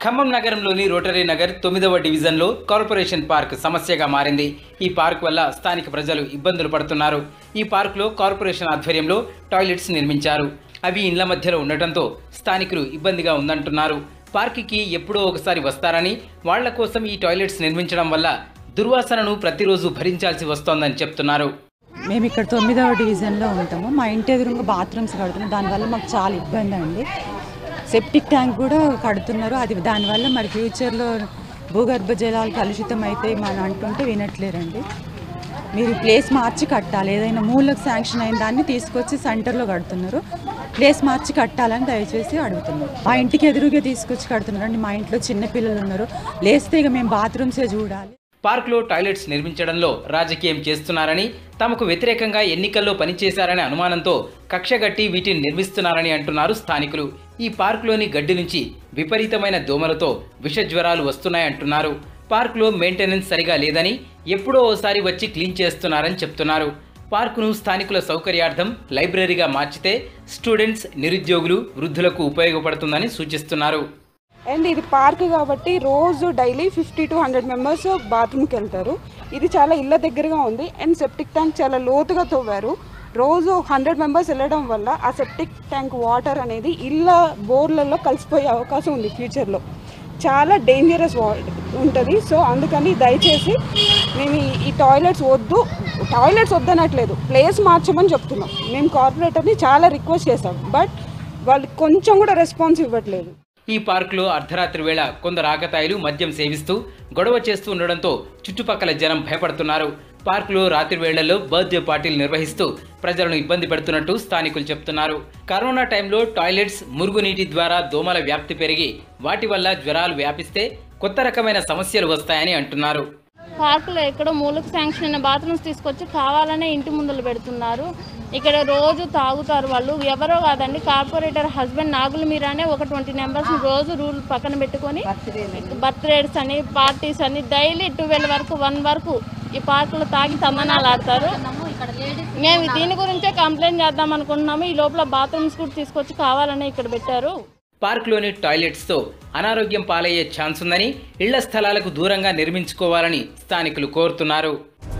ఖమ్మం నగరంలోని రోటరీ నగర్ తొమ్మిదవ డివిజన్లో కార్పొరేషన్ పార్క్ సమస్యగా మారింది ఈ పార్క్ వల్ల స్థానిక ప్రజలు ఇబ్బందులు పడుతున్నారు ఈ పార్కులో కార్పొరేషన్ ఆధ్వర్యంలో టాయిలెట్స్ నిర్మించారు అవి ఇండ్ల మధ్యలో ఉండటంతో స్థానికులు ఇబ్బందిగా ఉందంటున్నారు పార్కుకి ఎప్పుడో ఒకసారి వస్తారని వాళ్ల కోసం ఈ టాయిలెట్స్ నిర్మించడం వల్ల దుర్వాసనను ప్రతిరోజు భరించాల్సి వస్తోందని చెప్తున్నారు మేము ఇక్కడ తొమ్మిదవ డివిజన్లో ఉంటాము మా ఇంటి ఎదురుగా బాత్రూమ్స్ కడుతున్నాం దానివల్ల మాకు చాలా ఇబ్బంది అండి సెప్టిక్ ట్యాంక్ కూడా కడుతున్నారు అది దానివల్ల మరి ఫ్యూచర్లో భూగర్భ జలాలు కలుషితం అయితే మనం అంటుంటే వినట్లేరండి మీరు ప్లేస్ మార్చి కట్టాలి ఏదైనా మూలకు శాంక్షన్ అయిన దాన్ని తీసుకొచ్చి సెంటర్లో కడుతున్నారు ప్లేస్ మార్చి కట్టాలని దయచేసి అడుగుతున్నారు మా ఇంటికి ఎదురుగా తీసుకొచ్చి కడుతున్నారు అండి మా ఇంట్లో చిన్న పిల్లలు ఉన్నారు లేస్తే ఇక మేము బాత్రూమ్సే చూడాలి పార్కులో టాయిలెట్స్ నిర్మించడంలో రాజకీయం చేస్తున్నారని తమకు వ్యతిరేకంగా ఎన్నికల్లో పనిచేశారనే అనుమానంతో కక్షగట్టి వీటిని నిర్మిస్తున్నారని అంటున్నారు స్థానికులు ఈ పార్కులోని గడ్డి నుంచి విపరీతమైన దోమలతో విష జ్వరాలు వస్తున్నాయంటున్నారు పార్కులో మెయింటెనెన్స్ సరిగా లేదని ఎప్పుడో ఓసారి వచ్చి క్లీన్ చేస్తున్నారని చెప్తున్నారు పార్కును స్థానికుల సౌకర్యార్థం లైబ్రరీగా మార్చితే స్టూడెంట్స్ నిరుద్యోగులు వృద్ధులకు ఉపయోగపడుతుందని సూచిస్తున్నారు అండ్ ఇది పార్క్ కాబట్టి రోజు daily fifty to hundred members బాత్రూమ్కి వెళ్తారు ఇది చాలా ఇళ్ళ దగ్గరగా ఉంది అండ్ సెప్టిక్ ట్యాంక్ చాలా లోతుగా తవ్వారు రోజు హండ్రెడ్ మెంబర్స్ వెళ్ళడం వల్ల ఆ సెప్టిక్ ట్యాంక్ వాటర్ అనేది ఇళ్ళ బోర్లలో కలిసిపోయే అవకాశం ఉంది ఫ్యూచర్లో చాలా డేంజరస్ ఉంటుంది సో అందుకని దయచేసి మేము ఈ- ఈ టాయిలెట్స్ వద్దు టాయిలెట్స్ వద్దనట్లేదు ప్లేస్ మార్చమని చెప్తున్నాం మేము కార్పొరేటర్ని చాలా రిక్వెస్ట్ చేస్తాం బట్ వాళ్ళు కొంచెం కూడా రెస్పాన్స్ ఇవ్వట్లేదు ఈ పార్కులో అర్ధరాత్రి వేళ కొందరు ఆకతాయిలు మద్యం సేవిస్తూ గొడవ చేస్తూ ఉండడంతో చుట్టుపక్కల జనం భయపడుతున్నారు పార్కులో రాత్రి వేళల్లో బర్త్డే పార్టీలు నిర్వహిస్తూ ప్రజలను ఇబ్బంది పెడుతున్నట్టు స్థానికులు చెప్తున్నారు కరోనా టైంలో టాయిలెట్స్ మురుగునీటి ద్వారా దోమల వ్యాప్తి పెరిగి వాటి వల్ల జ్వరాలు వ్యాపిస్తే కొత్త రకమైన సమస్యలు వస్తాయని అంటున్నారు పార్కులో ఎక్కడో మూలకు శాంక్షన్ అయిన బాత్రూమ్స్ తీసుకొచ్చి కావాలనే ఇంటి ముందర పెడుతున్నారు ఇక్కడ రోజు తాగుతారు వాళ్ళు ఎవరో కాదండి కార్పొరేటర్ హస్బెండ్ నాగుల మీరానే ఒక ట్వంటీ మెంబర్స్ రోజు రూల్ పక్కన పెట్టుకొని బర్త్డేస్ అని పార్టీస్ అని డైలీ ట్వెల్వ్ వరకు వన్ వరకు ఈ పార్కులో తాగి తమ్మనాలు ఆడతారు మేము దీని గురించే కంప్లైంట్ చేద్దాం అనుకుంటున్నాము ఈ లోపల బాత్రూమ్స్ కూడా తీసుకొచ్చి కావాలనే ఇక్కడ పెట్టారు పార్కులోని టాయిలెట్స్తో అనారోగ్యం పాలయ్యే ఛాన్స్ ఉందని ఇళ్ల స్థలాలకు దూరంగా నిర్మించుకోవాలని స్థానికులు కోరుతున్నారు